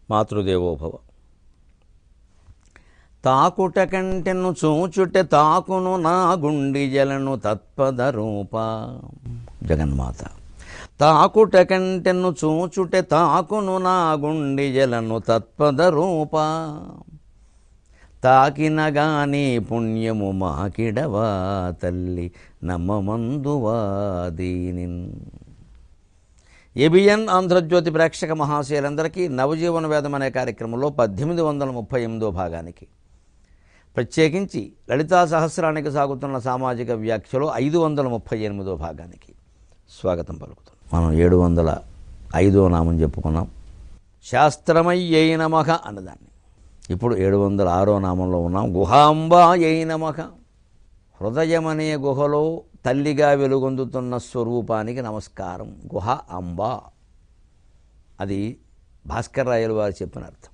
మాతృదేవోభవ తాకుట కంటెను చూచుటె తాకును నా గుండి జలను తత్పద రూప జగన్మాత తాకుట కంటెను చూచుటె తాకును నా గుండి జలను తత్పద రూప తాకిన గాని పుణ్యము మాకిడవా తల్లి నమ్మమందువా దీనిన్ ఏబిఎన్ ఆంధ్రజ్యోతి ప్రేక్షక మహాశయులందరికీ నవజీవన వేదం అనే కార్యక్రమంలో పద్దెనిమిది వందల ముప్పై ఎనిమిదో భాగానికి ప్రత్యేకించి లలితా సహస్రానికి సాగుతున్న సామాజిక వ్యాఖ్యలో ఐదు వందల ముప్పై ఎనిమిదో భాగానికి స్వాగతం పలుకుతాం మనం ఏడు వందల ఐదో నామం చెప్పుకున్నాం శాస్త్రమయ్యై నమః అన్నదాన్ని ఇప్పుడు ఏడు వందల ఆరో నామంలో ఉన్నాం గుహాంబా యై నమః హృదయమనే గుహలో తల్లిగా వెలుగొందుతున్న స్వరూపానికి నమస్కారం గుహ అంబ అది భాస్కర్ రాయలు వారు చెప్పిన అర్థం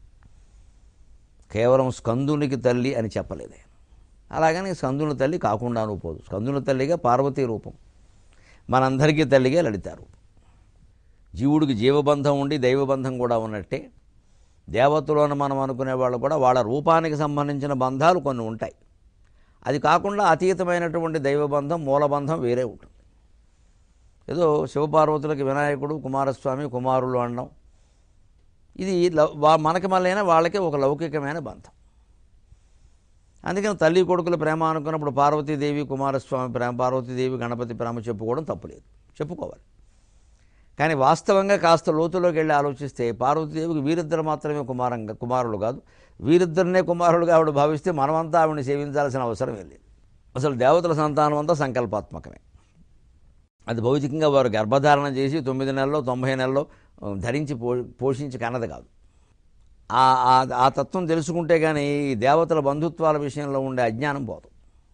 కేవలం స్కందునికి తల్లి అని చెప్పలేదు ఆయన అలాగని స్కందుని తల్లి కాకుండాను పోదు స్కందుని తల్లిగా పార్వతీ రూపం మనందరికీ తల్లిగా లలిత రూపం జీవుడికి జీవబంధం ఉండి దైవబంధం కూడా ఉన్నట్టే దేవతలోని మనం అనుకునే వాళ్ళు కూడా వాళ్ళ రూపానికి సంబంధించిన బంధాలు కొన్ని ఉంటాయి అది కాకుండా అతీతమైనటువంటి దైవబంధం మూలబంధం వేరే ఉంటుంది ఏదో శివపార్వతులకి వినాయకుడు కుమారస్వామి కుమారులు అనడం ఇది లౌ- వా- మనకి మళ్ళైనా వాళ్ళకి ఒక లౌకికమైన బంధం అందుకని తల్లి కొడుకుల ప్రేమ అనుకున్నప్పుడు పార్వతీదేవి కుమారస్వామి ప్రేమ పార్వతీదేవి గణపతి ప్రేమ చెప్పుకోవడం తప్పులేదు చెప్పుకోవాలి కానీ వాస్తవంగా కాస్త లోతులోకి వెళ్ళి ఆలోచిస్తే పార్వతీదేవికి వీరిద్దరు మాత్రమే కుమారంగా కుమారులు కాదు వీరిద్దరినే కుమారులుగా ఆవిడ భావిస్తే మనమంతా ఆవిడని సేవించాల్సిన అవసరం లేదు అసలు దేవతల సంతానం అంతా సంకల్పాత్మకమే అది భౌతికంగా వారు గర్భధారణ చేసి తొమ్మిది నెలల్లో తొంభై నెలల్లో ఆ, ధరించి పో పోషించి కన్నది కాదు ఆ ఆ- ఆ తత్వం తెలుసుకుంటే కానీ ఈ దేవతల బంధుత్వాల విషయంలో ఉండే అజ్ఞానం పోదు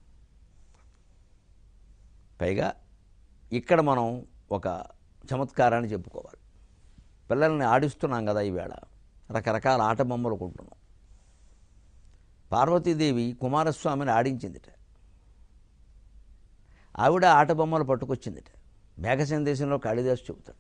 పైగా ఇక్కడ మనం ఒక చమత్కారాన్ని చెప్పుకోవాలి పిల్లల్ని ఆడిస్తున్నాం కదా ఈవేళ రకరకాల ఆట బొమ్మలు కొంటున్నాం పార్వతీదేవి కుమారస్వామిని ఆడించిందిట ఆవిడ ఆట బొమ్మలు పట్టుకొచ్చిందిట మేఘ సందేశంలో కాళిదాసు చెబుతాడు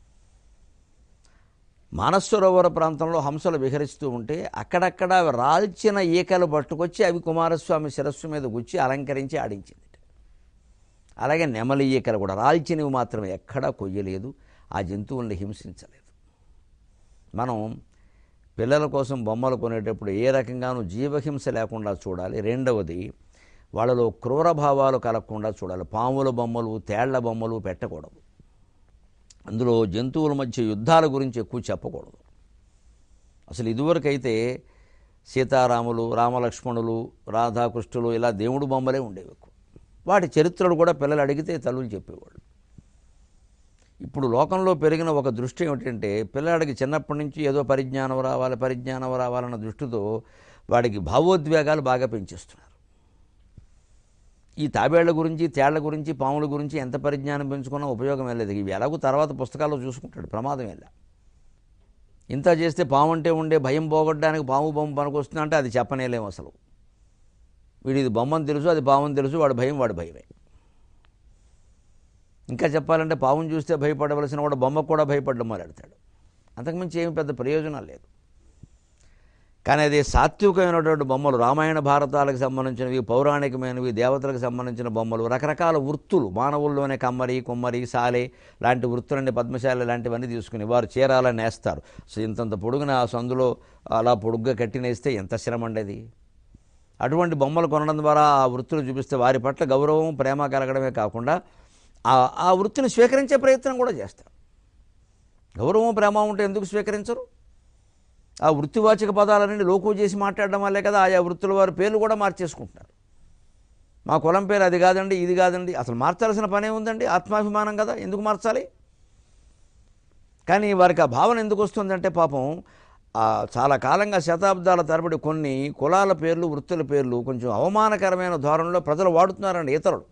మానసరోవర ప్రాంతంలో హంసలు విహరిస్తూ ఉంటే అక్కడక్కడ రాల్చిన ఈకలు పట్టుకొచ్చి అవి కుమారస్వామి శిరస్సు మీద గుచ్చి అలంకరించి ఆడించింది అలాగే నెమలి ఈకలు కూడా రాల్చినవి మాత్రమే ఎక్కడా కొయ్యలేదు ఆ జంతువుల్ని హింసించలేదు మనం పిల్లల కోసం బొమ్మలు కొనేటప్పుడు ఏ రకంగానూ జీవహింస లేకుండా చూడాలి రెండవది వాళ్ళలో క్రూర భావాలు కలగకుండా చూడాలి పాముల బొమ్మలు తేళ్ల బొమ్మలు పెట్టకూడదు అందులో జంతువుల మధ్య యుద్ధాల గురించి ఎక్కువ చెప్పకూడదు అసలు ఇదివరకైతే సీతారాములు రామలక్ష్మణులు రాధాకృష్ణులు ఇలా దేవుడు బొమ్మలే ఉండేవి ఎక్కువ వాటి చరిత్రలు కూడా పిల్లలు అడిగితే తల్లులు చెప్పేవాళ్ళు ఇప్పుడు లోకంలో పెరిగిన ఒక దృష్టి ఏమిటంటే పిల్లాడికి చిన్నప్పటి నుంచి ఏదో పరిజ్ఞానం రావాలి పరిజ్ఞానం రావాలన్న దృష్టితో వాడికి భావోద్వేగాలు బాగా పెంచేస్తున్నారు ఈ తాబేళ్ల గురించి తేళ్ల గురించి పాముల గురించి ఎంత పరిజ్ఞానం పెంచుకున్నా ఉపయోగం లేదు ఇవి ఎలాగో తర్వాత పుస్తకాల్లో చూసుకుంటాడు ప్రమాదం వెళ్ళా ఇంత చేస్తే పాము అంటే ఉండే భయం పోగొట్టడానికి పాము బొమ్మ పనికొస్తుందా అంటే అది చెప్పనేలేము అసలు వీడు ఇది బొమ్మని తెలుసు అది పాముని తెలుసు వాడి భయం వాడి భయమే ఇంకా చెప్పాలంటే పావును చూస్తే భయపడవలసిన వాడు బొమ్మకు కూడా భయపడడం మొదలెడతాడు అంతకుమించి ఏమి పెద్ద ప్రయోజనం లేదు కానీ అది సాత్వికమైనటువంటి బొమ్మలు రామాయణ భారతాలకు సంబంధించినవి పౌరాణికమైనవి దేవతలకు సంబంధించిన బొమ్మలు రకరకాల వృత్తులు మానవుల్లోనే కమ్మరి కొమ్మరి సాలే లాంటి వృత్తులన్నీ పద్మశాలి లాంటివన్నీ తీసుకుని వారు చీరాలని నేస్తారు సో ఇంతంత పొడుగున ఆ సందులో అలా పొడుగ్గా కట్టినేస్తే ఎంత శ్రమ ఉండేది అటువంటి బొమ్మలు కొనడం ద్వారా ఆ వృత్తులు చూపిస్తే వారి పట్ల గౌరవం ప్రేమ కలగడమే కాకుండా ఆ ఆ వృత్తిని స్వీకరించే ప్రయత్నం కూడా చేస్తారు గౌరవం ప్రేమ ఉంటే ఎందుకు స్వీకరించరు ఆ వృత్తివాచక పదాలన్నీ లోకు చేసి మాట్లాడడం వల్లే కదా ఆయా వృత్తుల వారి పేర్లు కూడా మార్చేసుకుంటున్నారు మా కులం పేరు అది కాదండి ఇది కాదండి అసలు మార్చాల్సిన పనే ఉందండి ఆత్మాభిమానం కదా ఎందుకు మార్చాలి కానీ వారికి ఆ భావన ఎందుకు వస్తుందంటే పాపం ఆ చాలా కాలంగా శతాబ్దాల తరబడి కొన్ని కులాల పేర్లు వృత్తుల పేర్లు కొంచెం అవమానకరమైన ధోరణిలో ప్రజలు వాడుతున్నారండి ఇతరులు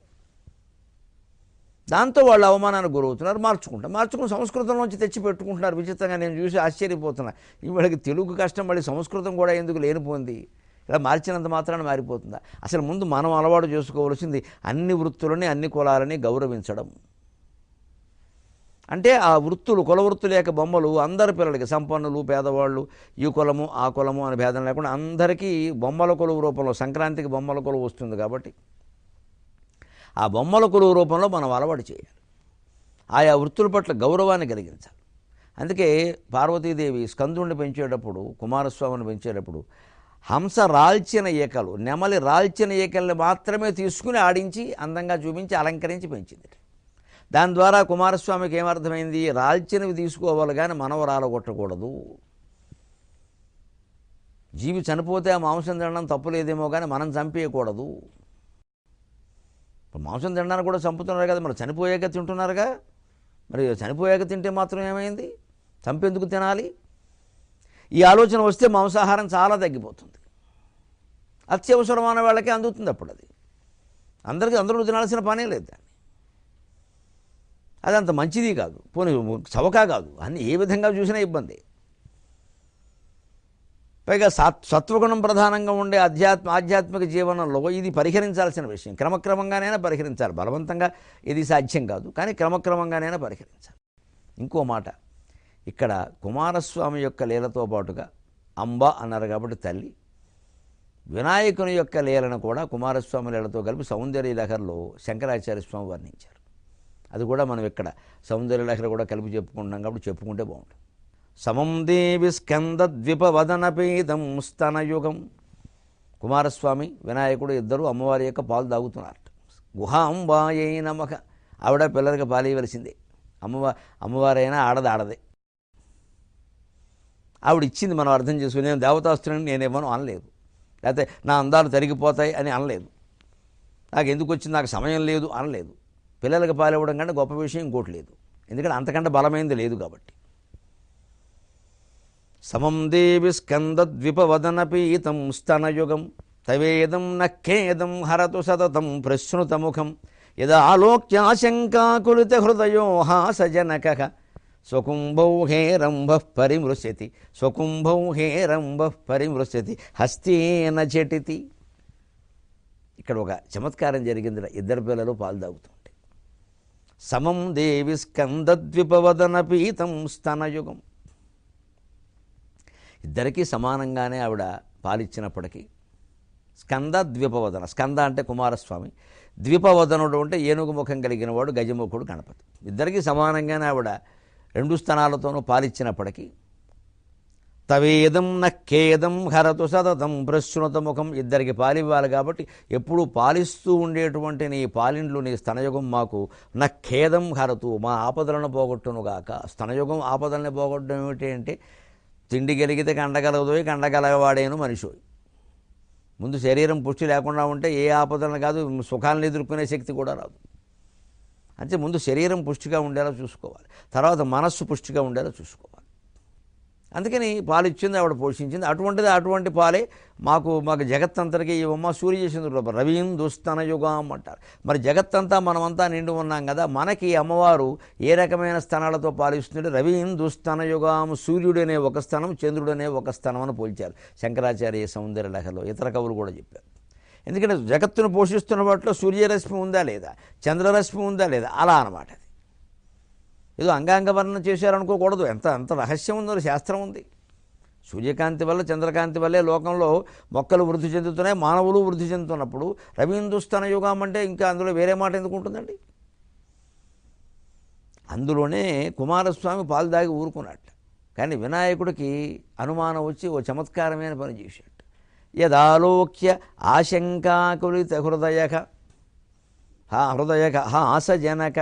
దాంతో వాళ్ళు అవమానానికి గురవుతున్నారు మార్చుకుంటారు మార్చుకుని సంస్కృతంలోంచి తెచ్చి పెట్టుకుంటున్నారు విచిత్రంగా నేను చూసి ఆశ్చర్యపోతున్నా ఇవాళకి తెలుగు కష్టం మళ్ళీ సంస్కృతం కూడా ఎందుకు లేనిపోయింది ఇలా మార్చినంత మాత్రాన మారిపోతుందా అసలు ముందు మనం అలవాటు చేసుకోవాల్సింది అన్ని వృత్తులని అన్ని కులాలని గౌరవించడం అంటే ఆ వృత్తులు కుల వృత్తుల యొక్క బొమ్మలు అందరి పిల్లలకి సంపన్నులు పేదవాళ్ళు ఈ కులము ఆ కులము అనే భేదం లేకుండా అందరికీ బొమ్మల కొలువు రూపంలో సంక్రాంతికి బొమ్మల కొలువు వస్తుంది కాబట్టి ఆ బొమ్మల కొలువు రూపంలో మనం అలవాటు చేయాలి ఆయా వృత్తుల పట్ల గౌరవాన్ని కలిగించాలి అందుకే పార్వతీదేవి స్కందుడిని పెంచేటప్పుడు కుమారస్వామిని పెంచేటప్పుడు హంస రాల్చిన ఏకలు నెమలి రాల్చిన ఏకల్ని మాత్రమే తీసుకుని ఆడించి అందంగా చూపించి అలంకరించి పెంచింది దాని ద్వారా కుమారస్వామికి ఏమర్థమైంది రాల్చినవి తీసుకోవాలి కానీ మనవ రాలగొట్టకూడదు జీవి చనిపోతే ఆ మాంసం తినడం తప్పులేదేమో కానీ మనం చంపేయకూడదు ఇప్పుడు మాంసం తినడానికి కూడా చంపుతున్నారు కదా మరి చనిపోయాక తింటున్నారుగా మరి చనిపోయాక తింటే మాత్రం ఏమైంది చంపేందుకు తినాలి ఈ ఆలోచన వస్తే మాంసాహారం చాలా తగ్గిపోతుంది అత్యవసరమైన వాళ్ళకే అందుతుంది అప్పుడు అది అందరికీ అందరూ తినాల్సిన పనే లేదు దాన్ని అది అంత మంచిది కాదు పోనీ చవకా కాదు అన్ని ఏ విధంగా చూసినా ఇబ్బంది పైగా సత్ సత్వగుణం ప్రధానంగా ఉండే అధ్యాత్మ ఆధ్యాత్మిక జీవనంలో ఇది పరిహరించాల్సిన విషయం క్రమక్రమంగానైనా పరిహరించాలి బలవంతంగా ఇది సాధ్యం కాదు కానీ క్రమక్రమంగానైనా పరిహరించాలి ఇంకో మాట ఇక్కడ కుమారస్వామి యొక్క లీలతో పాటుగా అంబ అన్నారు కాబట్టి తల్లి వినాయకుని యొక్క లీలను కూడా కుమారస్వామి లీలతో కలిపి సౌందర్య లహరిలో శంకరాచార్య స్వామి వర్ణించారు అది కూడా మనం ఇక్కడ సౌందర్య లహరి కూడా కలిపి చెప్పుకుంటున్నాం కాబట్టి చెప్పుకుంటే బాగుంటుంది సమం దేవి స్కంద ద్విపవదనపేదం స్తనయుగం కుమారస్వామి వినాయకుడు ఇద్దరు అమ్మవారి యొక్క పాలు తాగుతున్నారు గుహాంబాయే నమక ఆవిడ పిల్లలకి పాలు ఇవ్వవలసిందే అమ్మవా అమ్మవారైనా ఆడది ఆడదే ఆవిడ ఇచ్చింది మనం అర్థం చేసుకుని నేను దేవతాస్త్రుని నేనేమో అనలేదు లేకపోతే నా అందాలు తరిగిపోతాయి అని అనలేదు నాకు ఎందుకు వచ్చింది నాకు సమయం లేదు అనలేదు పిల్లలకి పాలు ఇవ్వడం కంటే గొప్ప విషయం ఇంకోటి లేదు ఎందుకంటే అంతకంటే బలమైంది లేదు కాబట్టి సమం దేవి స్కందద్విపవదనపీతం స్తనయుగం తవేదం నఖేదం హరతు సతతం ప్రశ్నుతముఖం యదాలోక్యాశంకాకులిత హృదయో హాసజనక స్వకుంభౌ హేరంభ పరిమృశతి స్వకుంభౌ హేరంభ పరిమృశతి హస్తేన జటితి ఇక్కడ ఒక చమత్కారం జరిగింది ఇద్దరు పిల్లలు పాలు తాగుతుంటే సమం దేవి స్కందద్విపవదన పీతం స్తనయుగం ఇద్దరికీ సమానంగానే ఆవిడ పాలిచ్చినప్పటికీ స్కంద ద్విపవదన స్కంద అంటే కుమారస్వామి ద్విపవదనుడు అంటే ఏనుగు ముఖం కలిగిన వాడు గజముఖుడు గణపతి ఇద్దరికీ సమానంగానే ఆవిడ రెండు స్థనాలతోనూ పాలిచ్చినప్పటికీ తవేదం నఖేదం హరతు సతతం ప్రశ్నుత ముఖం ఇద్దరికి పాలివ్వాలి కాబట్టి ఎప్పుడు పాలిస్తూ ఉండేటువంటి నీ పాలిండ్లు నీ స్తనయుగం మాకు నఖేదం హరతు మా ఆపదలను పోగొట్టునుగాక స్తనయుగం ఆపదల్ని పోగొట్టడం ఏమిటి అంటే తిండి గలిగితే కండగలగదోయి కండగలగవాడేను మనిషి ముందు శరీరం పుష్టి లేకుండా ఉంటే ఏ ఆపదలను కాదు సుఖాలను ఎదుర్కొనే శక్తి కూడా రాదు అంటే ముందు శరీరం పుష్టిగా ఉండేలా చూసుకోవాలి తర్వాత మనస్సు పుష్టిగా ఉండేలా చూసుకోవాలి అందుకని పాలు ఇచ్చింది ఆవిడ పోషించింది అటువంటిది అటువంటి పాలే మాకు మాకు జగత్తంతరికి ఈ ఉమ్మ సూర్యచంద్రుడు రవీందుస్తన యుగం అంటారు మరి జగత్తంతా మనమంతా నిండి ఉన్నాం కదా మనకి అమ్మవారు ఏ రకమైన స్థానాలతో పాలిస్తుంటే రవీందుస్తన యుగం సూర్యుడనే ఒక స్థానం చంద్రుడనే ఒక స్థానం అని పోల్చారు శంకరాచార్య సౌందర్య లహలో ఇతర కవులు కూడా చెప్పారు ఎందుకంటే జగత్తును పోషిస్తున్న వాటిలో సూర్యరశ్మి ఉందా లేదా చంద్రరశ్మి ఉందా లేదా అలా అనమాట అది ఏదో అంగాంగ వర్ణన చేశారనుకోకూడదు ఎంత ఎంత రహస్యం ఉందో శాస్త్రం ఉంది సూర్యకాంతి వల్ల చంద్రకాంతి వల్లే లోకంలో మొక్కలు వృద్ధి చెందుతున్నాయి మానవులు వృద్ధి చెందుతున్నప్పుడు రవీందుస్థాన యుగం అంటే ఇంకా అందులో వేరే మాట ఎందుకు ఉంటుందండి అందులోనే కుమారస్వామి పాలు దాగి ఊరుకున్నట్ట కానీ వినాయకుడికి అనుమానం వచ్చి ఓ చమత్కారమైన పని చేశాడు యదాలోక్య ఆశంకాకులిత హృదయక హా హృదయక హాసజనక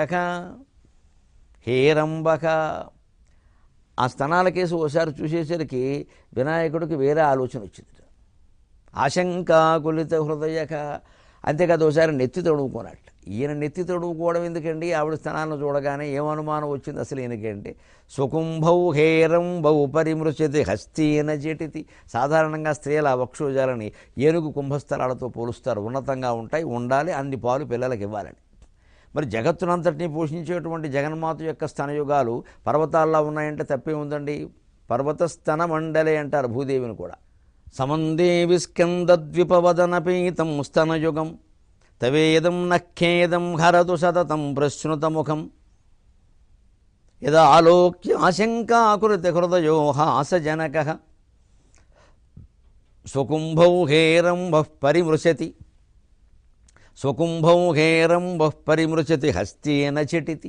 హేరంబక ఆ స్తనాల కేసు ఓసారి చూసేసరికి వినాయకుడికి వేరే ఆలోచన వచ్చింది ఆశంకాకులిత హృదయక అంతేకాదు ఒకసారి నెత్తి తడువుకోనట్ట ఈయన నెత్తి తడువుకోవడం ఎందుకండి ఆవిడ స్థనాలను చూడగానే ఏమనుమానం వచ్చింది అసలు ఈయనకంటే సుకుంభౌ హేరంబౌ పరిమృశతి హస్తీన జటితి సాధారణంగా స్త్రీల వక్షోజాలని ఏనుగు కుంభస్థలాలతో పోలుస్తారు ఉన్నతంగా ఉంటాయి ఉండాలి అన్ని పాలు పిల్లలకి ఇవ్వాలని మరి జగత్తునంతటినీ పోషించేటువంటి జగన్మాత యొక్క స్తనయుగాలు పర్వతాల్లో ఉన్నాయంటే తప్పే ఉందండి పర్వత స్తన మండలే అంటారు భూదేవిని కూడా సమందేవి స్కందద్విపవదనపీతం స్తనయుగం తవేదం నఖేదం హరతు సతతం ప్రశ్నుతముఖం యదా ఆలోక్య ఆశంకాకృతి హృదయో హాసజనక స్వకుంభౌ హేరంబ పరిమృశతి స్వకుంభౌ హేరంబ పరిమృశతి హస్తేన చటితి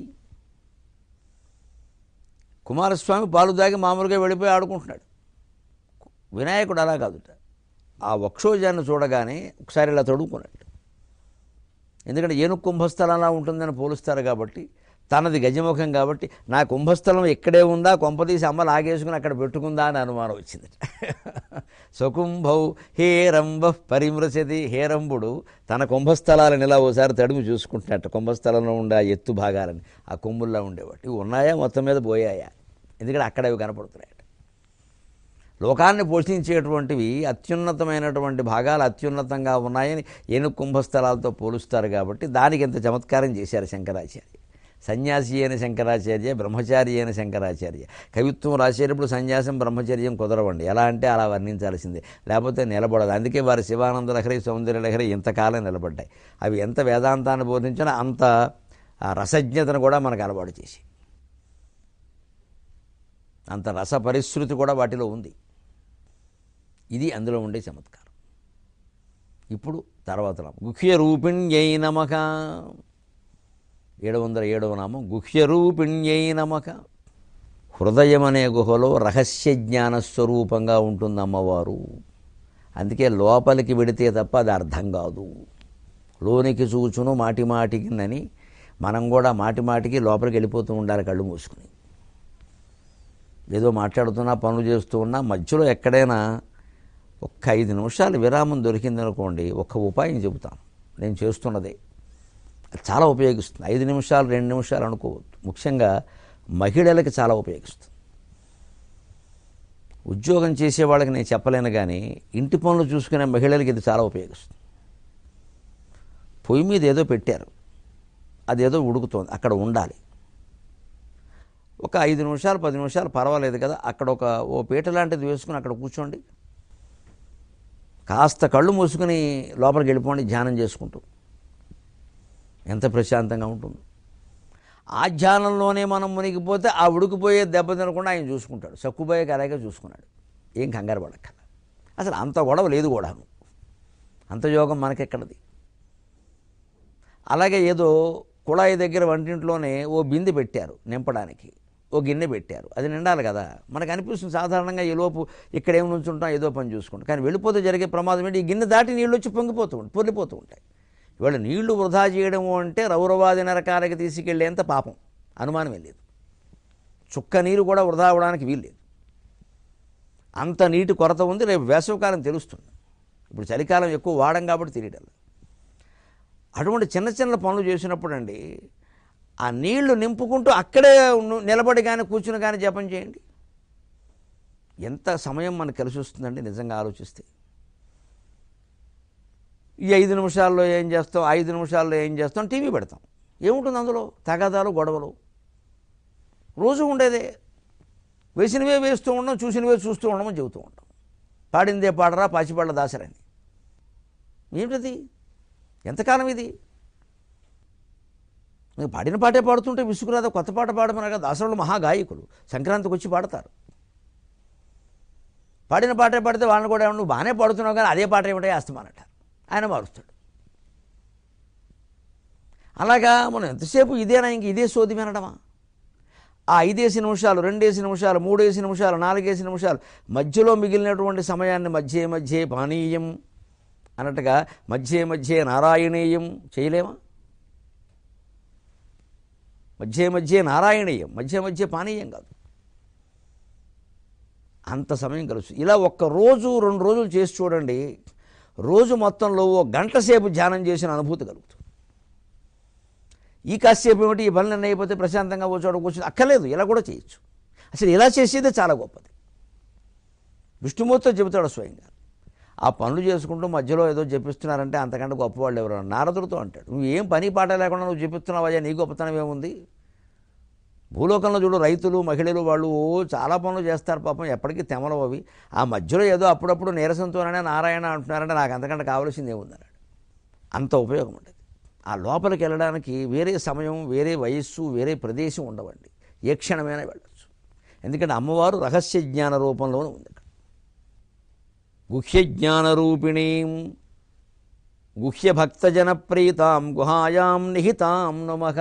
కుమారస్వామి పాలు దాగి మామూలుగా వెళ్ళిపోయి ఆడుకుంటున్నాడు వినాయకుడు అలా కాదుట ఆ వక్షోజాన్ని చూడగానే ఒకసారి ఇలా తడుకున్నాడు ఎందుకంటే ఏనుగు కుంభస్థలం అలా ఉంటుందని పోలుస్తారు కాబట్టి తనది గజముఖం కాబట్టి నా కుంభస్థలం ఇక్కడే ఉందా కొంపతీసి అమ్మ లాగేసుకుని అక్కడ పెట్టుకుందా అని అనుమానం వచ్చింది స్వకుంభౌ హేరంబ పరిమృశతి హేరంబుడు తన కుంభస్థలాలను ఇలా ఓసారి తడుము చూసుకుంటున్నట్టు కుంభస్థలంలో ఉండే ఆ ఎత్తు భాగాలని ఆ కొమ్ముల్లో ఉండేవాటి ఇవి ఉన్నాయా మొత్తం మీద పోయాయా ఎందుకంటే అక్కడ అవి కనపడుతున్నాయి లోకాన్ని పోషించేటువంటివి అత్యున్నతమైనటువంటి భాగాలు అత్యున్నతంగా ఉన్నాయని ఏనుగు కుంభస్థలాలతో పోలుస్తారు కాబట్టి దానికి ఇంత చమత్కారం చేశారు శంకరాచార్య సన్యాసి అయిన శంకరాచార్య బ్రహ్మచారి అయిన శంకరాచార్య కవిత్వం రాసేటప్పుడు సన్యాసం బ్రహ్మచర్యం కుదరవండి ఎలా అంటే అలా వర్ణించాల్సిందే లేకపోతే నిలబడదు అందుకే వారి శివానంద లహరి సౌందర్య లహరి ఇంతకాలం నిలబడ్డాయి అవి ఎంత వేదాంతాన్ని బోధించినా అంత ఆ రసజ్ఞతను కూడా మనకు అలవాటు చేసి అంత రస పరిశ్రుతి కూడా వాటిలో ఉంది ఇది అందులో ఉండే చమత్కారం ఇప్పుడు తర్వాత నామం గుహ్య రూపిణ్యై నమక ఏడు వందల ఏడవ నామం గుహ్య రూపిణ్యై నమక హృదయం అనే గుహలో రహస్య జ్ఞాన స్వరూపంగా ఉంటుంది అమ్మవారు అందుకే లోపలికి వెడితే తప్ప అది అర్థం కాదు లోనికి చూచును మాటి మాటికినని మనం కూడా మాటి మాటికి లోపలికి వెళ్ళిపోతూ ఉండాలి కళ్ళు మూసుకుని ఏదో మాట్లాడుతున్నా పనులు చేస్తూ ఉన్నా మధ్యలో ఎక్కడైనా ఒక్క ఐదు నిమిషాలు విరామం దొరికిందనుకోండి ఒక్క ఉపాయం చెబుతాను నేను చేస్తున్నదే అది చాలా ఉపయోగిస్తుంది ఐదు నిమిషాలు రెండు నిమిషాలు అనుకోవద్దు ముఖ్యంగా మహిళలకి చాలా ఉపయోగిస్తుంది ఉద్యోగం చేసే వాళ్ళకి నేను చెప్పలేను కానీ ఇంటి పనులు చూసుకునే మహిళలకి ఇది చాలా ఉపయోగిస్తుంది పొయ్యి మీద ఏదో పెట్టారు అదేదో ఉడుకుతోంది అక్కడ ఉండాలి ఒక ఐదు నిమిషాలు పది నిమిషాలు పర్వాలేదు కదా అక్కడ ఒక ఓ పీట లాంటిది వేసుకుని అక్కడ కూర్చోండి కాస్త కళ్ళు మూసుకుని లోపలికి వెళ్ళిపోండి ధ్యానం చేసుకుంటూ ఎంత ప్రశాంతంగా ఉంటుంది ఆ ధ్యానంలోనే మనం మునిగిపోతే ఆ ఉడికిపోయే దెబ్బ తినకుండా ఆయన చూసుకుంటాడు సక్కుపోయేకి అలాగే చూసుకున్నాడు ఏం కంగారు పడక్కల అసలు అంత గొడవ లేదు కూడాను అంత యోగం మనకెక్కడది అలాగే ఏదో కుళాయి దగ్గర వంటింట్లోనే ఓ బిందె పెట్టారు నింపడానికి ఓ గిన్నె పెట్టారు అది నిండాలి కదా మనకు అనిపిస్తుంది సాధారణంగా ఈ లోపు ఇక్కడ ఏం నుంచుంటాం ఏదో పని చూసుకుంటాం కానీ వెళ్ళిపోతే జరిగే ప్రమాదం ఏంటి ఈ గిన్నె దాటి నీళ్ళు వచ్చి పొంగిపోతూ ఉంటాయి పొర్లిపోతూ ఉంటాయి ఇవాళ నీళ్లు వృధా చేయడము అంటే రౌరవాది నరకాలకి తీసుకెళ్లేంత పాపం అనుమానమే లేదు చుక్క నీరు కూడా వృధా అవడానికి వీల్లేదు అంత నీటి కొరత ఉంది రేపు వేసవికాలం తెలుస్తుంది ఇప్పుడు చలికాలం ఎక్కువ వాడం కాబట్టి తెలియడం లేదు. అటువంటి చిన్న చిన్న పనులు చేసినప్పుడు అండి ఆ నీళ్లు నింపుకుంటూ అక్కడే ఉన్న- నిలబడి కానీ కూర్చుని కానీ జపం చేయండి ఎంత సమయం మనకు కలిసి వస్తుందండి నిజంగా ఆలోచిస్తే ఈ ఐదు నిమిషాల్లో ఏం చేస్తాం ఐదు నిమిషాల్లో ఏం చేస్తాం టీవీ పెడతాం ఏముంటుంది అందులో తగాదాలు గొడవలు రోజు ఉండేదే వేసినవే వేస్తూ ఉండడం చూసినవే చూస్తూ ఉండమని చెబుతూ ఉంటాం పాడిందే పాడరా పాచిపాళ్ళ దాసరని ఏమిటది ఎంతకాలం ఇది మీరు పాడిన పాటే పాడుతుంటే విసుగురాదా కొత్త పాట పాడమని కదా దాసరులు మహాగాయకులు సంక్రాంతికి వచ్చి పాడతారు పాడిన పాటే పాడితే వాళ్ళని కూడా ఏమన్నా, నువ్వు బాగానే పాడుతున్నావు కానీ అదే పాట ఏమిటో వేస్తామన్నట ఆయన మారుస్తాడు అలాగా మనం ఎంతసేపు ఇదేనా ఇంక ఇదే సోది వినడమా ఆ ఐదేసి నిమిషాలు రెండేసి నిమిషాలు మూడేసి నిమిషాలు నాలుగేసి నిమిషాలు మధ్యలో మిగిలినటువంటి సమయాన్ని మధ్య మధ్య పానీయం అన్నట్టుగా మధ్య మధ్య నారాయణీయం చేయలేమా మధ్య మధ్య నారాయణీయం మధ్య మధ్య పానీయం కాదు అంత సమయం కలుసు ఇలా ఒక్క రోజు రెండు రోజులు చేసి చూడండి రోజు మొత్తంలో ఓ గంట సేపు ధ్యానం చేసిన అనుభూతి కలుగుతుంది ఈ కాసేపు ఏమిటి ఈ పనులన్నీ అయిపోతే ప్రశాంతంగా ఓ చోట కూర్చొని అక్కర్లేదు ఇలా కూడా చేయొచ్చు అసలు ఇలా చేసేదే చాలా గొప్పది విష్ణుమూర్తితో చెబుతాడు స్వయంగా ఆ పనులు చేసుకుంటూ మధ్యలో ఏదో చెప్పిస్తున్నారంటే అంతకంటే గొప్పవాళ్ళు ఎవరు నారదుడితో అంటాడు నువ్వు ఏం పని పాట లేకుండా నువ్వు చెప్పిస్తున్నావయ్యా నీ గొప్పతనం ఏముంది భూలోకంలో చూడు రైతులు మహిళలు వాళ్ళు ఓ చాలా పనులు చేస్తారు పాపం ఎప్పటికీ తెమలవు అవి ఆ మధ్యలో ఏదో అప్పుడప్పుడు నీరసంతోనే నారాయణ అంటున్నారంటే నాకు అంతకంటే కావాల్సింది ఏముందన్నాడు అంత ఉపయోగం ఉండేది ఆ లోపలికి వెళ్ళడానికి వేరే సమయం వేరే వయస్సు వేరే ప్రదేశం ఉండవండి ఏ క్షణమైనా వెళ్ళచ్చు ఎందుకంటే అమ్మవారు రహస్య జ్ఞాన రూపంలోనే ఉంది అక్కడ గుహ్య జ్ఞాన రూపిణీం గుహ్య భక్తజన ప్రీతాం గుహాయాం నిహితాం నమః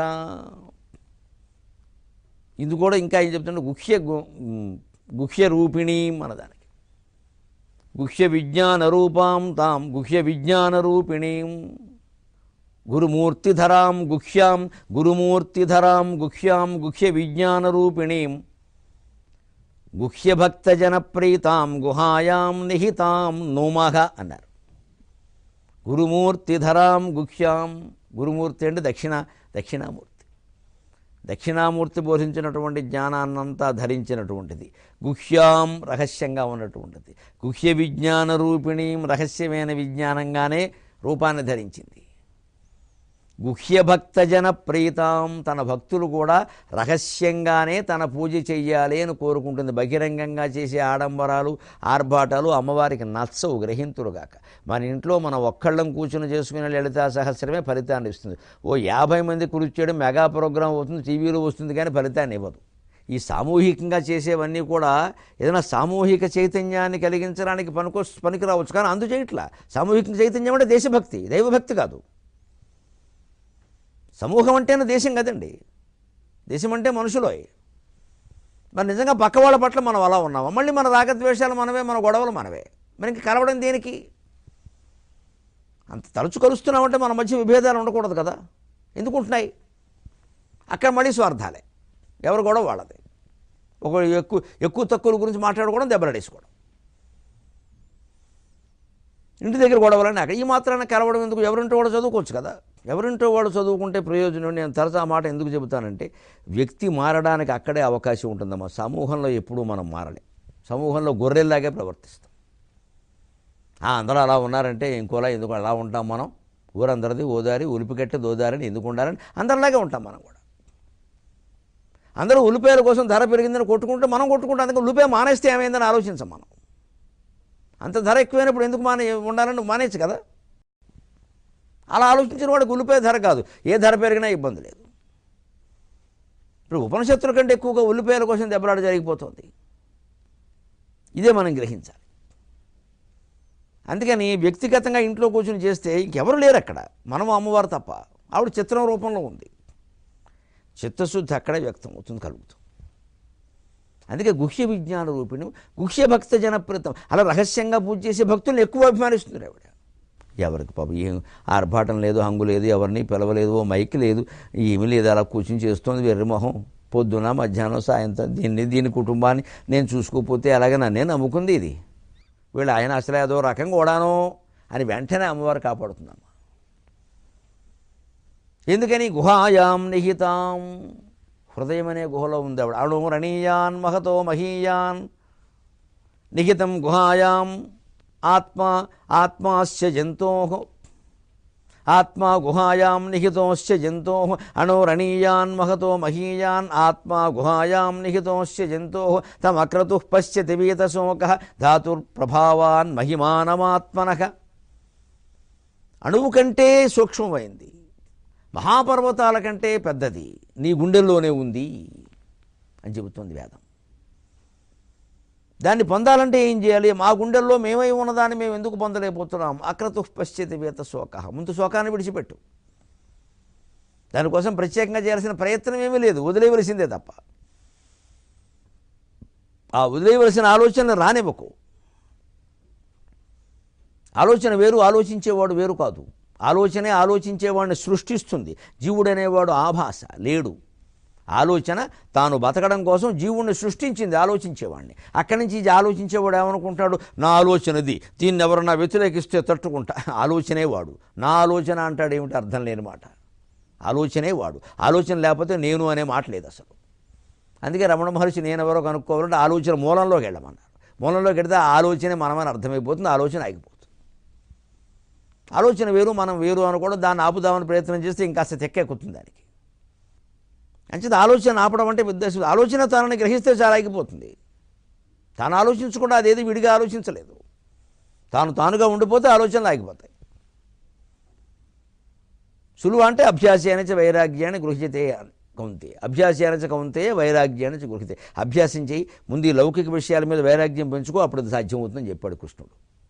ఇది కూడా ఇంకా ఏం చెప్తుంటే గుహ్య గు- గుహ్య రూపిణీం అన్నదానికి గుహ్య విజ్ఞాన రూపాం తాం గుహ్య విజ్ఞాన రూపిణీం గురుమూర్తిధరాం గుహ్యాం గురుమూర్తిధరాం గుహ్యాం గుహ్య విజ్ఞాన రూపిణీం గుహ్యభక్తజన ప్రీతాం గుహాయాం నిహితాం నోమహ అన్నారు గురుమూర్తిధరాం గుహ్యాం గురుమూర్తి అంటే దక్షిణ దక్షిణామూర్తి దక్షిణామూర్తి బోధించినటువంటి జ్ఞానాన్నంతా ధరించినటువంటిది గుహ్యాం రహస్యంగా ఉన్నటువంటిది గుహ్య విజ్ఞాన రూపిణీం రహస్యమైన విజ్ఞానంగానే రూపాన్ని ధరించింది గుహ్యభక్తజన ప్రీతాం తన భక్తులు కూడా రహస్యంగానే తన పూజ చెయ్యాలి అని కోరుకుంటుంది బహిరంగంగా చేసే ఆడంబరాలు ఆర్భాటాలు అమ్మవారికి నచ్చవు గ్రహింతురుగాక మన ఇంట్లో మనం ఒక్కళ్ళం కూర్చుని చేసుకునే లలితా సహస్రమే ఫలితాన్ని ఇస్తుంది ఓ యాభై మంది కృషి చేయడం మెగా ప్రోగ్రాం అవుతుంది టీవీలో వస్తుంది కానీ ఫలితాన్ని ఇవ్వదు ఈ సామూహికంగా చేసేవన్నీ కూడా ఏదైనా సామూహిక చైతన్యాన్ని కలిగించడానికి పనికొ పనికి రావచ్చు కానీ అందు చేయట్లా సామూహిక చైతన్యం అంటే దేశభక్తి దైవభక్తి కాదు సమూహం అంటేనే దేశం కదండి దేశం అంటే మనుషులోయ్ మరి నిజంగా పక్క వాళ్ళ పట్ల మనం అలా ఉన్నామా మళ్ళీ మన రాగద్వేషాలు మనవే మన గొడవలు మనవే మరి ఇంక కలవడం దేనికి అంత తరచు కలుస్తున్నామంటే మన మధ్య విభేదాలు ఉండకూడదు కదా ఎందుకు ఉంటున్నాయి అక్కడ మళ్ళీ స్వార్థాలే ఎవరు గొడవ వాళ్ళది ఒక ఎక్కువ ఎక్కువ తక్కువ గురించి మాట్లాడుకోవడం దెబ్బలాడేసుకోవడం ఇంటి దగ్గర గొడవలని అక్కడ ఈ మాత్రాన కలవడం ఎందుకు ఎవరింటో వాడు చదువుకోవచ్చు కదా ఎవరింటో వాడు చదువుకుంటే ప్రయోజనం నేను తరచు ఆ మాట ఎందుకు చెబుతానంటే వ్యక్తి మారడానికి అక్కడే అవకాశం ఉంటుందమ్మా సమూహంలో ఎప్పుడూ మనం మారలేం సమూహంలో గొర్రెల్లాగే ప్రవర్తిస్తాం ఆ, అందరూ అలా ఉన్నారంటే ఇంకోలా ఎందుకు అలా ఉంటాం మనం ఊరందరిది ఓదారి ఉలిపికట్టి దోదారని ఎందుకు ఉండాలని అందరిలాగే ఉంటాం మనం కూడా అందరూ ఉల్లిపాయల కోసం ధర పెరిగిందని కొట్టుకుంటే మనం కొట్టుకుంటాం అందుకే ఉల్లిపాయ మానేస్తే ఏమైందని ఆలోచించాం మనం అంత ధర ఎక్కువైనప్పుడు ఎందుకు మానే ఉండాలని మానేచ్చు కదా అలా ఆలోచించిన వాడికి ఉల్లిపాయ ధర కాదు ఏ ధర పెరిగినా ఇబ్బంది లేదు ఇప్పుడు ఉపనిషత్తుల కంటే ఎక్కువగా ఉల్లిపాయల కోసం దెబ్బలాట జరిగిపోతుంది ఇదే మనం గ్రహించాలి అందుకని వ్యక్తిగతంగా ఇంట్లో కూర్చొని చేస్తే ఇంకెవరు లేరు అక్కడ మనం అమ్మవారు తప్ప ఆవిడ చిత్రం రూపంలో ఉంది చిత్తశుద్ధి అక్కడే వ్యక్తం అవుతుంది కలుగుతుంది అందుకే గుహ్య విజ్ఞాన రూపిణి గుహ్య భక్త జనప్రితం అలా రహస్యంగా పూజ చేసే భక్తులను ఎక్కువ అభిమానిస్తుంది ఆవిడ ఎవరికి పాప ఏం ఆర్భాటం లేదు హంగు లేదు ఎవరిని పిలవలేదు ఓ మైక్ లేదు ఏమీ లేదు అలా కూర్చుని చేస్తోంది వెర్రిమొహం పొద్దున మధ్యాహ్నం సాయంత్రం దీన్ని దీని కుటుంబాన్ని నేను చూసుకోకపోతే అలాగే నన్నే నమ్ముకుంది ఇది వీళ్ళు ఆయన అసలు ఏదో రకం కూడాను అని వెంటనే అమ్మవారు కాపాడుతుందమ్మ ఎందుకని గుహాయాం నిహితాం హృదయం అనే గుహలో ఉంది ఆవిడ అణు రణీయాన్ మహతో మహీయాన్ నిహితం గుహాయాం ఆత్మ ఆత్మాస్య జంతో ఆత్మా గుహాయాం నిహితోస్య జంతో అణోరణీయాన్ మహతో మహీయాన్ ఆత్మా గుహాయాం నిహితోస్య జంతో తమక్రతు పశ్యతి వీతశోక ధాతుర్ప్రభావాన్ మహిమానమాత్మనః అణువు కంటే సూక్ష్మమైంది మహాపర్వతాల కంటే పెద్దది నీ గుండెల్లోనే ఉంది అని చెబుతుంది వేదం దాన్ని పొందాలంటే ఏం చేయాలి మా గుండెల్లో మేమై ఉన్నదాన్ని మేము ఎందుకు పొందలేకపోతున్నాం అక్రతు పశ్చితి వేత శోక ముందు శోకాన్ని విడిచిపెట్టు దానికోసం ప్రత్యేకంగా చేయాల్సిన ప్రయత్నం ఏమీ లేదు వదిలేయవలసిందే తప్ప ఆ వదిలేయవలసిన ఆలోచన రానివ్వకు ఆలోచన వేరు ఆలోచించేవాడు వేరు కాదు ఆలోచనే ఆలోచించేవాడిని సృష్టిస్తుంది జీవుడు అనేవాడు ఆభాస లేడు ఆలోచన తాను బతకడం కోసం జీవుణ్ణి సృష్టించింది ఆలోచించేవాడిని అక్కడి నుంచి ఇది ఆలోచించేవాడు ఏమనుకుంటాడు నా ఆలోచనది దీన్ని ఎవరన్నా వ్యతిరేకిస్తే తట్టుకుంటా ఆలోచనే వాడు నా ఆలోచన అంటాడు ఏమిటి అర్థం లేని మాట ఆలోచనే వాడు ఆలోచన లేకపోతే నేను అనే మాట లేదు అసలు అందుకే రమణ మహర్షి నేను ఎవరో కనుక్కోవాలంటే ఆలోచన మూలంలోకి వెళ్ళమన్నారు మూలంలోకి వెళితే ఆ ఆలోచనే మనమని అర్థమైపోతుంది ఆలోచన ఆగిపోతుంది ఆలోచన వేరు మనం వేరు అని కూడా దాన్ని ఆపుదామని ప్రయత్నం చేస్తే ఇంకాస్త తెక్కెక్కుతుంది దానికి అంచేది ఆలోచన ఆపడం అంటే ఉద్దేశం ఆలోచన తనని గ్రహిస్తే చాలా ఆగిపోతుంది తాను ఆలోచించకుండా అదేది విడిగా ఆలోచించలేదు తాను తానుగా ఉండిపోతే ఆలోచనలు ఆగిపోతాయి సులువు అంటే అభ్యాసి అని వైరాగ్యాన్ని గృహ్యతే అని కౌంతే అభ్యాసేనచ కౌంతే వైరాగ్యాన్ని గురికితే అభ్యాసం చేయి ముందు ఈ లౌకిక విషయాల మీద వైరాగ్యం పెంచుకో అప్పుడు అది సాధ్యం అవుతుందని చెప్పాడు కృష్ణుడు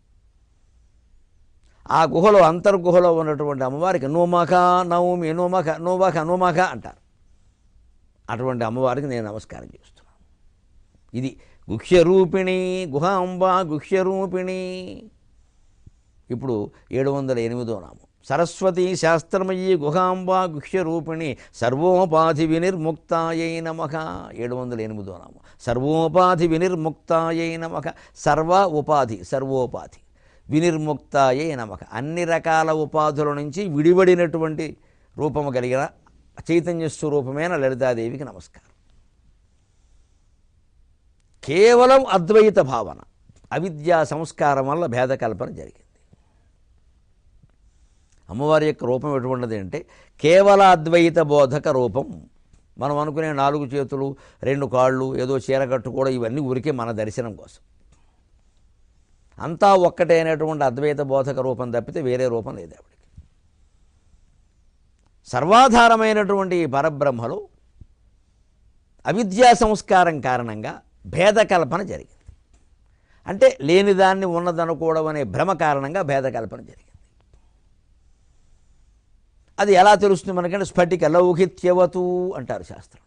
ఆ గుహలో అంతర్గుహలో ఉన్నటువంటి అమ్మవారికి నోమాక నవమి నోమాక నోమాక నోమాక అంటారు అటువంటి అమ్మవారికి నేను నమస్కారం చేస్తున్నాను ఇది గుహ్యరూపిణి గుహాంబ గుహ్యరూపిణి ఇప్పుడు ఏడు వందల ఎనిమిదో నామం సరస్వతి శాస్త్రమయీ గుహాంబ గుహ్యరూపిణి సర్వోపాధి వినిర్ముక్తాయై నమః ఏడు వందల ఎనిమిదో నామం సర్వోపాధి వినిర్ముక్తాయై నమః సర్వ ఉపాధి సర్వోపాధి వినిర్ముక్తాయై నమః అన్ని రకాల ఉపాధుల నుంచి విడివడినటువంటి రూపము కలిగిన చైతన్య స్వరూపమైన లలితాదేవికి నమస్కారం కేవలం అద్వైత భావన అవిద్యా సంస్కారం వల్ల భేదకల్పన జరిగింది అమ్మవారి యొక్క రూపం ఎటువంటిది అంటే కేవల అద్వైత బోధక రూపం మనం అనుకునే నాలుగు చేతులు రెండు కాళ్ళు ఏదో చీర కట్టుకోవడం ఇవన్నీ ఊరికే మన దర్శనం కోసం అంతా ఒక్కటే అయినటువంటి అద్వైత బోధక రూపం తప్పితే వేరే రూపం లేదు ఆవిడకి సర్వాధారమైనటువంటి ఈ పరబ్రహ్మలో అవిద్యా సంస్కారం కారణంగా భేదకల్పన జరిగింది అంటే లేనిదాన్ని ఉన్నదనుకోవడం అనే భ్రమ కారణంగా భేదకల్పన జరిగింది అది ఎలా తెలుస్తుంది మనకంటే స్ఫటిక లౌహిత్యవతు అంటారు శాస్త్రం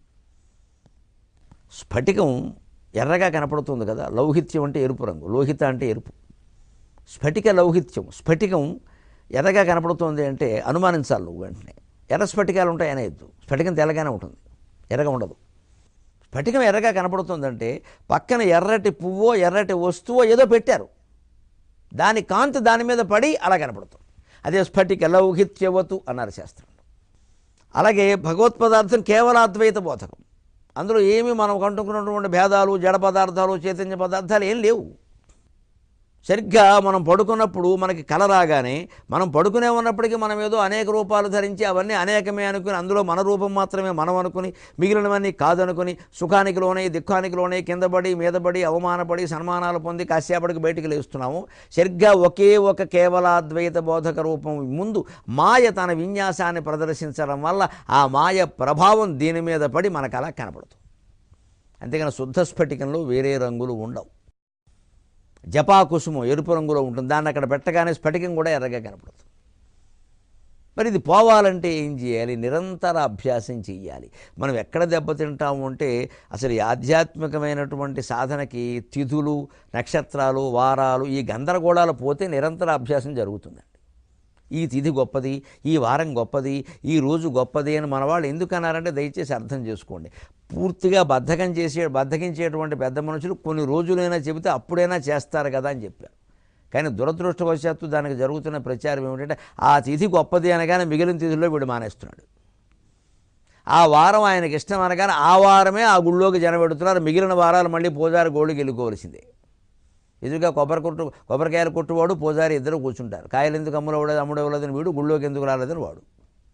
స్ఫటికం ఎర్రగా కనపడుతుంది కదా లౌహిత్యం అంటే ఎరుపు రంగు లోహిత అంటే ఎరుపు స్ఫటిక లౌహిత్యం స్ఫటికం ఎర్రగా కనపడుతుంది అంటే అనుమానించాలి నువ్వు వెంటనే ఎర్ర స్ఫటికాలు ఉంటాయి అనేద్దు స్ఫటికం తెల్లగానే ఉంటుంది ఎర్రగా ఉండదు స్ఫటికం ఎర్రగా కనపడుతుందంటే పక్కన ఎర్రటి పువ్వో ఎర్రటి వస్తువో ఏదో పెట్టారు దాని కాంతి దాని మీద పడి అలా కనపడుతుంది అదే స్ఫటిక లౌహిత్యవతు అన్నారు శాస్త్రంలో అలాగే భగవత్పదార్థం కేవల అద్వైత బోధకం అందులో ఏమి మనం కంటుకున్నటువంటి భేదాలు జడ పదార్థాలు చైతన్య పదార్థాలు ఏం లేవు సరిగ్గా మనం పడుకున్నప్పుడు మనకి కల రాగానే మనం పడుకునే ఉన్నప్పటికీ మనం ఏదో అనేక రూపాలు ధరించి అవన్నీ అనేకమే అనుకుని అందులో మన రూపం మాత్రమే మనం అనుకుని మిగిలినవన్నీ కాదనుకుని సుఖానికి లోనే దుఃఖానికి లోనే కిందపడి మీదపడి అవమానపడి సన్మానాలు పొంది కాసేపటికి బయటికి లేస్తున్నాము సరిగ్గా ఒకే ఒక కేవలాద్వైత బోధక రూపం ముందు మాయ తన విన్యాసాన్ని ప్రదర్శించడం వల్ల ఆ మాయ ప్రభావం దీని మీద పడి మనకు అలా కనపడుతుంది అంతేగాని శుద్ధ స్ఫటికంలో వేరే రంగులు ఉండవు జపా కుసుమం ఎరుపు రంగులో ఉంటుంది దాన్ని అక్కడ పెట్టగానే స్ఫటికం కూడా ఎర్రగా కనపడుతుంది మరి ఇది పోవాలంటే ఏం చేయాలి నిరంతర అభ్యాసం చేయాలి మనం ఎక్కడ దెబ్బతింటాము అంటే అసలు ఈ ఆధ్యాత్మికమైనటువంటి సాధనకి తిథులు నక్షత్రాలు వారాలు ఈ గందరగోళాలు పోతే నిరంతర అభ్యాసం జరుగుతుందండి ఈ తిథి గొప్పది ఈ వారం గొప్పది ఈ రోజు గొప్పది అని మన వాళ్ళు ఎందుకు అన్నారంటే దయచేసి అర్థం చేసుకోండి పూర్తిగా బద్ధకం చేసే బద్ధకించేటువంటి పెద్ద మనుషులు కొన్ని రోజులైనా చెబితే అప్పుడైనా చేస్తారు కదా అని చెప్పారు కానీ దురదృష్టవశాత్తు దానికి జరుగుతున్న ప్రచారం ఏమిటంటే ఆ తిథి గొప్పది అనగానే మిగిలిన తిథుల్లో వీడు మానేస్తున్నాడు ఆ వారం ఆయనకి ఇష్టం అనగానే ఆ వారమే ఆ గుళ్ళోకి జనబెడుతున్నారు మిగిలిన వారాలు మళ్ళీ పూజారి గోళ్ళకి వెళ్ళుకోవాల్సిందే ఎదురుగా కొబ్బరి కొట్టు కొబ్బరికాయలు కొట్టువాడు పూజారి ఇద్దరు కూర్చుంటారు కాయలు ఎందుకు అమ్ముడు ఇవ్వలేదు అమ్ముడు ఇవ్వలేదని వీడు గుళ్ళోకి ఎందుకు రాలేదని వాడు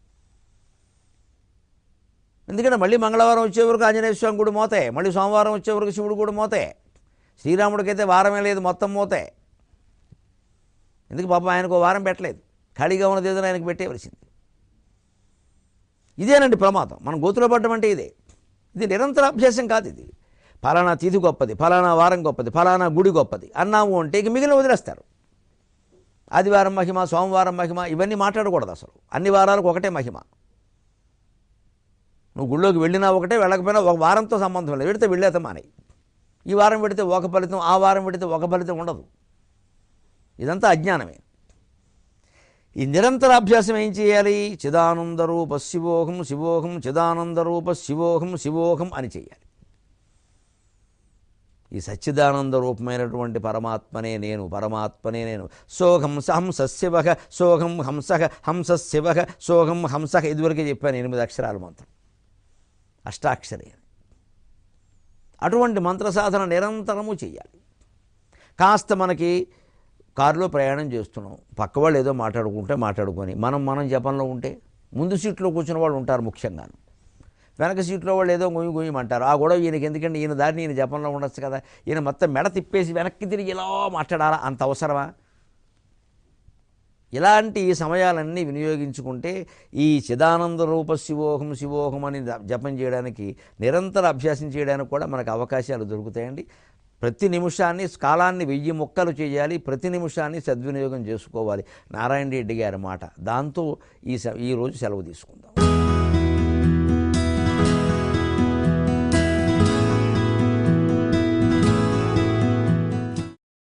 ఎందుకంటే మళ్ళీ మంగళవారం వచ్చే వరకు ఆంజనేయ స్వామి గుడి మోతే మళ్ళీ సోమవారం వచ్చే వరకు శివుడు గుడి మోతే శ్రీరాముడికైతే వారమే లేదు మొత్తం మోతే ఎందుకు పాపం ఆయనకు ఓ వారం పెట్టలేదు ఖాళీగా ఉన్నది ఏదైనా ఆయనకు పెట్టేవలసింది ఇదేనండి ప్రమాదం మనం గోతులో పడ్డం అంటే ఇదే ఇది నిరంతర అభ్యాసం కాదు ఇది ఫలానా తిథి గొప్పది ఫలానా వారం గొప్పది ఫలానా గుడి గొప్పది అన్నాము అంటే ఇక మిగిలిన వదిలేస్తారు ఆదివారం మహిమ సోమవారం మహిమ ఇవన్నీ మాట్లాడకూడదు అసలు అన్ని వారాలకు ఒకటే మహిమ నువ్వు గుళ్ళోకి వెళ్ళినా ఒకటే వెళ్ళకపోయినా ఒక వారంతో సంబంధం లేదు వెడితే వెళ్ళేత మానేయి ఈ వారం పెడితే ఒక ఫలితం ఆ వారం పెడితే ఒక ఫలితం ఉండదు ఇదంతా అజ్ఞానమే ఈ నిరంతర అభ్యాసం ఏం చేయాలి చిదానంద రూప శివోహం శివోహం చిదానంద రూప శివోహం శివోహం అని చేయాలి ఈ సచ్చిదానంద రూపమైనటువంటి పరమాత్మనే నేను పరమాత్మనే నేను సోహం హంస శివ సోహం హంస హంస శివ సోహం హంస ఇదివరకే చెప్పాను ఎనిమిది అక్షరాల మంత్రం అష్టాక్షరి అని అటువంటి మంత్ర సాధన నిరంతరము చేయాలి కాస్త మనకి కారులో ప్రయాణం చేస్తున్నాం పక్క వాళ్ళు ఏదో మాట్లాడుకుంటే మాట్లాడుకొని మనం మనం జపంలో ఉంటే ముందు సీట్లో కూర్చున్న వాళ్ళు ఉంటారు ముఖ్యంగాను వెనక సీట్లో వాళ్ళు ఏదో గుయ్యి గుయ్యమంటారు ఆ గొడవ ఈయనకి ఎందుకంటే ఈయన దారిని ఈయన జపంలో ఉండొచ్చు కదా ఈయన మొత్తం మెడ తిప్పేసి వెనక్కి తిరిగి ఇలా మాట్లాడాలా అంత అవసరమా ఇలాంటి ఈ సమయాలన్నీ వినియోగించుకుంటే ఈ చిదానంద రూప శివోహం శివోహం అని జపం చేయడానికి నిరంతర అభ్యాసం చేయడానికి కూడా మనకు అవకాశాలు దొరుకుతాయండి ప్రతి నిమిషాన్ని కాలాన్ని వెయ్యి మొక్కలు చేయాలి ప్రతి నిమిషాన్ని సద్వినియోగం చేసుకోవాలి నారాయణ రెడ్డి గారి మాట దాంతో ఈ స- ఈ రోజు సెలవు తీసుకుందాం